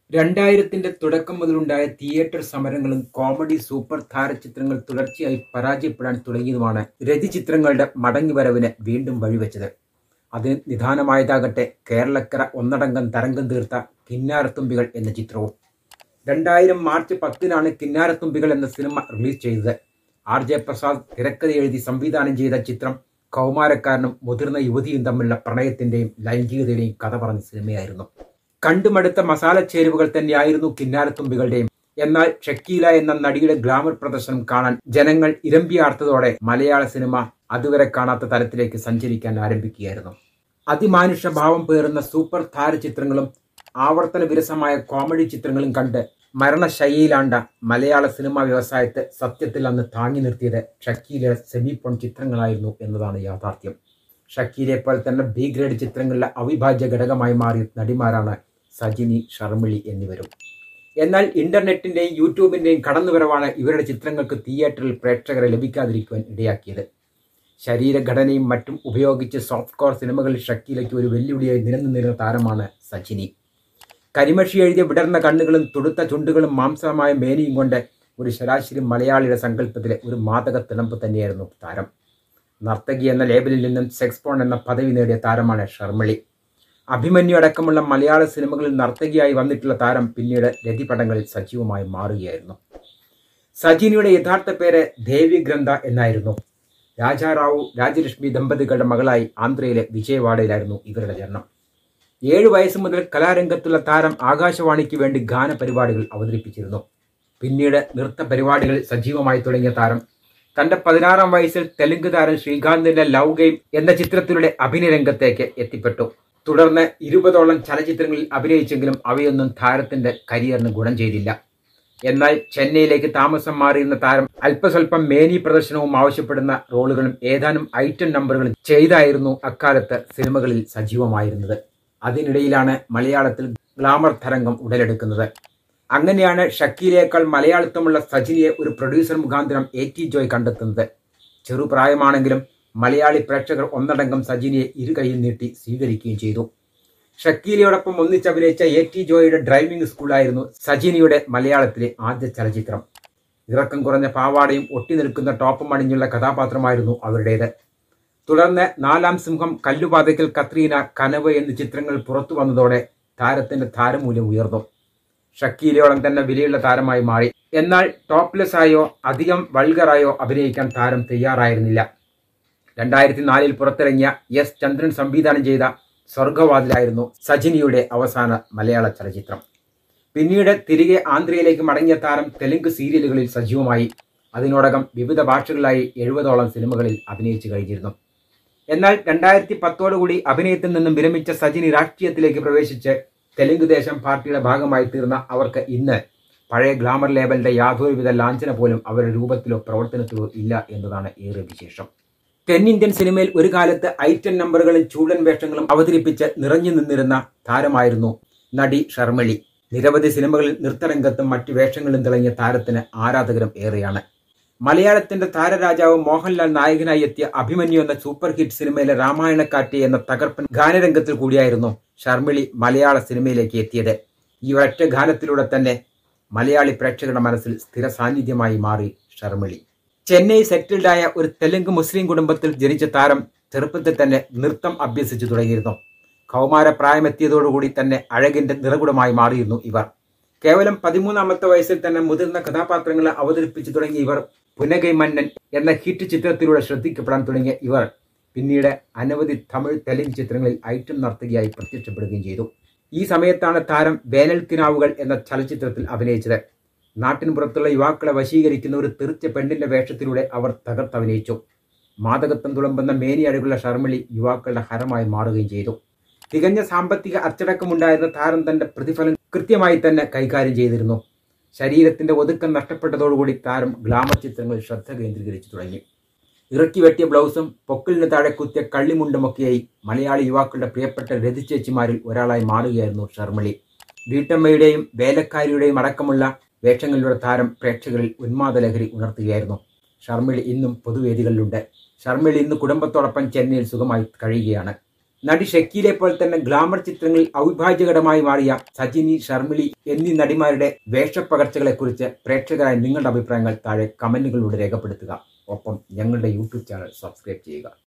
രണ്ടായിരത്തിന്റെ തുടക്കം മുതലുണ്ടായ തിയേറ്റർ സമരങ്ങളും കോമഡി സൂപ്പർ താരചിത്രങ്ങൾ തുടർച്ചയായി പരാജയപ്പെടാൻ തുടങ്ങിയതുമാണ് രതിചിത്രങ്ങളുടെ മടങ്ങിവരവിന് വീണ്ടും വഴിവെച്ചത് അതിന് നിദാനമായതാകട്ടെ കേരളക്കര ഒന്നടങ്കം തരംഗം തീർത്ത കിന്നാരത്തുമ്പികൾ എന്ന ചിത്രവും രണ്ടായിരം മാർച്ച് പത്തിനാണ് കിന്നാരത്തുമ്പികൾ എന്ന സിനിമ റിലീസ് ചെയ്തത് ആർ ജെ പ്രസാദ് തിരക്കഥ എഴുതി സംവിധാനം ചെയ്ത ചിത്രം കൗമാരക്കാരനും മുതിർന്ന യുവതിയും തമ്മിലുള്ള പ്രണയത്തിന്റെയും ലൈംഗികതയുടെയും കഥ പറഞ്ഞ സിനിമയായിരുന്നു കണ്ടുമടുത്ത മസാല ചേരുവകൾ തന്നെയായിരുന്നു കിന്നാരത്തുമ്പികളുടെയും എന്നാൽ ഷക്കീല എന്ന നടിയുടെ ഗ്ലാമർ പ്രദർശനം കാണാൻ ജനങ്ങൾ ഇരമ്പിയാർത്തതോടെ മലയാള സിനിമ അതുവരെ കാണാത്ത തലത്തിലേക്ക് സഞ്ചരിക്കാൻ ആരംഭിക്കുകയായിരുന്നു അതിമാനുഷ ഭാവം പേറുന്ന സൂപ്പർ താരചിത്രങ്ങളും ആവർത്തന വിരസമായ കോമഡി ചിത്രങ്ങളും കണ്ട് മരണശൈലിയിലാണ്ട മലയാള സിനിമാ വ്യവസായത്തെ സത്യത്തിൽ അന്ന് താങ്ങി നിർത്തിയത് ഷക്കീലയുടെ സെമി പോൺ ചിത്രങ്ങളായിരുന്നു എന്നതാണ് യാഥാർത്ഥ്യം ഷക്കീലെ പോലെ തന്നെ ബി ഗ്രേഡ് ചിത്രങ്ങളിലെ അവിഭാജ്യ ഘടകമായി മാറിയ നടിമാരാണ് സജിനി ഷർമിളി എന്നിവരും എന്നാൽ ഇന്റർനെറ്റിന്റെയും യൂട്യൂബിന്റെയും കടന്നുവരവാണ് ഇവരുടെ ചിത്രങ്ങൾക്ക് തിയേറ്ററിൽ പ്രേക്ഷകരെ ലഭിക്കാതിരിക്കുവാൻ ഇടയാക്കിയത് ശരീരഘടനയും മറ്റും ഉപയോഗിച്ച് സോഫ്റ്റ് കോർ സിനിമകളിൽ ഷക്കീലയ്ക്ക് ഒരു വെല്ലുവിളിയായി നിലനിന്നിരുന്ന താരമാണ് സജിനി കരിമഷി എഴുതിയ വിടർന്ന കണ്ണുകളും തുടുത്ത ചുണ്ടുകളും മാംസമായ മേനിയും കൊണ്ട് ഒരു ശരാശരി മലയാളിയുടെ സങ്കല്പത്തിലെ ഒരു മാതക തിളമ്പ് തന്നെയായിരുന്നു താരം നർത്തകി എന്ന ലേബലിൽ നിന്നും സെക്സ് പോൺ എന്ന പദവി നേടിയ താരമാണ് ഷർമിളി അഭിമന്യു അടക്കമുള്ള മലയാള സിനിമകളിൽ നർത്തകിയായി വന്നിട്ടുള്ള താരം പിന്നീട് രതിപടങ്ങളിൽ സജീവമായി മാറുകയായിരുന്നു സജിനിയുടെ യഥാർത്ഥ പേര് ദേവി ഗ്രന്ഥ എന്നായിരുന്നു രാജാറാവു രാജലക്ഷ്മി ദമ്പതികളുടെ മകളായി ആന്ധ്രയിലെ വിജയവാഡയിലായിരുന്നു ഇവരുടെ ജനനം ഏഴു വയസ്സ് മുതൽ കലാരംഗത്തുള്ള താരം ആകാശവാണിക്ക് വേണ്ടി ഗാന പരിപാടികൾ അവതരിപ്പിച്ചിരുന്നു പിന്നീട് നൃത്ത പരിപാടികൾ സജീവമായി തുടങ്ങിയ താരം തന്റെ പതിനാറാം വയസ്സിൽ തെലുങ്ക് താരം ശ്രീകാന്തിന്റെ ലവ് ഗെയിം എന്ന ചിത്രത്തിലൂടെ അഭിനയ രംഗത്തേക്ക് എത്തിപ്പെട്ടു തുടർന്ന് ഇരുപതോളം ചലച്ചിത്രങ്ങളിൽ അഭിനയിച്ചെങ്കിലും അവയൊന്നും താരത്തിന്റെ കരിയറിന് ഗുണം ചെയ്തില്ല എന്നാൽ ചെന്നൈയിലേക്ക് താമസം മാറിയിരുന്ന താരം അല്പസ്വല്പം മേനി പ്രദർശനവും ആവശ്യപ്പെടുന്ന റോളുകളും ഏതാനും ഐറ്റം നമ്പറുകളും ചെയ്തായിരുന്നു അക്കാലത്ത് സിനിമകളിൽ സജീവമായിരുന്നത് അതിനിടയിലാണ് മലയാളത്തിൽ ഗ്ലാമർ തരംഗം ഉടലെടുക്കുന്നത് അങ്ങനെയാണ് ഷക്കീലേക്കാൾ മലയാളിത്വമുള്ള സജിനിയെ ഒരു പ്രൊഡ്യൂസർ മുഖാന്തരം എ ടി ജോയ് കണ്ടെത്തുന്നത് ചെറുപ്രായമാണെങ്കിലും മലയാളി പ്രേക്ഷകർ ഒന്നടങ്കം സജിനിയെ ഇരുകൈയിൽ നീട്ടി സ്വീകരിക്കുകയും ചെയ്തു ഷക്കീലയോടൊപ്പം ഒന്നിച്ചഭിനയിച്ച എ ടി ജോയുടെ ഡ്രൈവിംഗ് സ്കൂളായിരുന്നു സജിനിയുടെ മലയാളത്തിലെ ആദ്യ ചലച്ചിത്രം ഇറക്കം കുറഞ്ഞ പാവാടയും ഒട്ടി നിൽക്കുന്ന ടോപ്പും അണിഞ്ഞുള്ള കഥാപാത്രമായിരുന്നു അവരുടേത് തുടർന്ന് നാലാം സിംഹം കല്ലുപാതയ്ക്കൽ കത്രീന കനവ് എന്നീ ചിത്രങ്ങൾ പുറത്തു വന്നതോടെ താരത്തിന്റെ താരമൂല്യം ഉയർന്നു ഷക്കീലയോളം തന്നെ വിലയുള്ള താരമായി മാറി എന്നാൽ ടോപ്ലെസ് ആയോ അധികം വൾഗറായോ അഭിനയിക്കാൻ താരം തയ്യാറായിരുന്നില്ല രണ്ടായിരത്തി നാലിൽ പുറത്തിറങ്ങിയ എസ് ചന്ദ്രൻ സംവിധാനം ചെയ്ത സ്വർഗവാതിലായിരുന്നു സജിനിയുടെ അവസാന മലയാള ചലച്ചിത്രം പിന്നീട് തിരികെ ആന്ധ്രയിലേക്ക് മടങ്ങിയ താരം തെലുങ്ക് സീരിയലുകളിൽ സജീവമായി അതിനോടകം വിവിധ ഭാഷകളിലായി എഴുപതോളം സിനിമകളിൽ അഭിനയിച്ചു കഴിഞ്ഞിരുന്നു എന്നാൽ രണ്ടായിരത്തി പത്തോടുകൂടി അഭിനയത്തിൽ നിന്നും വിരമിച്ച സജിനി രാഷ്ട്രീയത്തിലേക്ക് പ്രവേശിച്ച് തെലുങ്ക് ദേശം പാർട്ടിയുടെ ഭാഗമായി തീർന്ന അവർക്ക് ഇന്ന് പഴയ ഗ്ലാമർ ലേബലിന്റെ യാതൊരുവിധ ലാഞ്ചന പോലും അവരുടെ രൂപത്തിലോ പ്രവർത്തനത്തിലോ ഇല്ല എന്നതാണ് ഏറെ വിശേഷം തെന്നിന്ത്യൻ സിനിമയിൽ ഒരു കാലത്ത് ഐറ്റം നമ്പറുകളും ചൂടൻ വേഷങ്ങളും അവതരിപ്പിച്ച് നിറഞ്ഞു നിന്നിരുന്ന താരമായിരുന്നു നടി ഷർമിളി നിരവധി സിനിമകളിൽ നൃത്തരംഗത്തും മറ്റു വേഷങ്ങളിലും തിളങ്ങിയ താരത്തിന് ആരാധകരും ഏറെയാണ് മലയാളത്തിന്റെ താരരാജാവ് മോഹൻലാൽ നായകനായി എത്തിയ അഭിമന്യു എന്ന സൂപ്പർ ഹിറ്റ് സിനിമയിലെ രാമായണക്കാറ്റ് എന്ന തകർപ്പൻ ഗാനരംഗത്തിൽ കൂടിയായിരുന്നു ഷർമിളി മലയാള സിനിമയിലേക്ക് എത്തിയത് ഈ ഒരൊറ്റ ഗാനത്തിലൂടെ തന്നെ മലയാളി പ്രേക്ഷകരുടെ മനസ്സിൽ സ്ഥിര സാന്നിധ്യമായി മാറി ഷർമിളി ചെന്നൈ സെറ്റിൽഡായ ഒരു തെലുങ്ക് മുസ്ലിം കുടുംബത്തിൽ ജനിച്ച താരം ചെറുപ്പത്തിൽ തന്നെ നൃത്തം അഭ്യസിച്ചു തുടങ്ങിയിരുന്നു കൗമാര പ്രായമെത്തിയതോടുകൂടി തന്നെ അഴകിന്റെ നിറകുടമായി മാറിയിരുന്നു ഇവർ കേവലം പതിമൂന്നാമത്തെ വയസ്സിൽ തന്നെ മുതിർന്ന കഥാപാത്രങ്ങളെ അവതരിപ്പിച്ചു തുടങ്ങിയ ഇവർ പുനകൈ മന്നൻ എന്ന ഹിറ്റ് ചിത്രത്തിലൂടെ ശ്രദ്ധിക്കപ്പെടാൻ തുടങ്ങിയ ഇവർ പിന്നീട് അനവധി തമിഴ് തെലുങ്ക് ചിത്രങ്ങളിൽ ഐറ്റം നർത്തകിയായി പ്രത്യക്ഷപ്പെടുകയും ചെയ്തു ഈ സമയത്താണ് താരം വേനൽക്കിനാവുകൾ എന്ന ചലച്ചിത്രത്തിൽ അഭിനയിച്ചത് നാട്ടിൻപുറത്തുള്ള യുവാക്കളെ വശീകരിക്കുന്ന ഒരു തെറിച്ച പെണ്ണിന്റെ വേഷത്തിലൂടെ അവർ തകർത്തഭിനയിച്ചു മാതകത്വം തുളമ്പുന്ന മേനിയഴകുള്ള ഷർമിളി യുവാക്കളുടെ ഹരമായി മാറുകയും ചെയ്തു തികഞ്ഞ സാമ്പത്തിക അച്ചടക്കമുണ്ടായിരുന്ന താരം തന്റെ പ്രതിഫലം കൃത്യമായി തന്നെ കൈകാര്യം ചെയ്തിരുന്നു ശരീരത്തിന്റെ ഒതുക്കം നഷ്ടപ്പെട്ടതോടുകൂടി താരം ഗ്ലാമർ ചിത്രങ്ങളിൽ ശ്രദ്ധ കേന്ദ്രീകരിച്ചു തുടങ്ങി ഇറക്കി വെട്ടിയ ബ്ലൗസും പൊക്കിളിന് താഴെ കുത്തിയ കള്ളിമുണ്ടുമൊക്കെയായി മലയാളി യുവാക്കളുടെ പ്രിയപ്പെട്ട രതിച്ചേച്ചിമാരിൽ ഒരാളായി മാറുകയായിരുന്നു ഷർമിളി വീട്ടമ്മയുടെയും വേലക്കാരിയുടെയും അടക്കമുള്ള വേഷങ്ങളിലൂടെ താരം പ്രേക്ഷകരിൽ ഉന്മാദലഹരി ഉണർത്തുകയായിരുന്നു ഷർമിളി ഇന്നും പൊതുവേദികളിലുണ്ട് ഷർമിളി ഇന്ന് കുടുംബത്തോടൊപ്പം ചെന്നൈയിൽ സുഖമായി കഴിയുകയാണ് നടി ഷക്കീലെ പോലെ തന്നെ ഗ്ലാമർ ചിത്രങ്ങളിൽ അവിഭാജ്യഘടമായി മാറിയ സജിനി ഷർമിളി എന്നീ നടിമാരുടെ വേഷപ്പകർച്ചകളെക്കുറിച്ച് പ്രേക്ഷകരായ നിങ്ങളുടെ അഭിപ്രായങ്ങൾ താഴെ കമന്റുകളിലൂടെ രേഖപ്പെടുത്തുക ഒപ്പം ഞങ്ങളുടെ യൂട്യൂബ് ചാനൽ സബ്സ്ക്രൈബ് ചെയ്യുക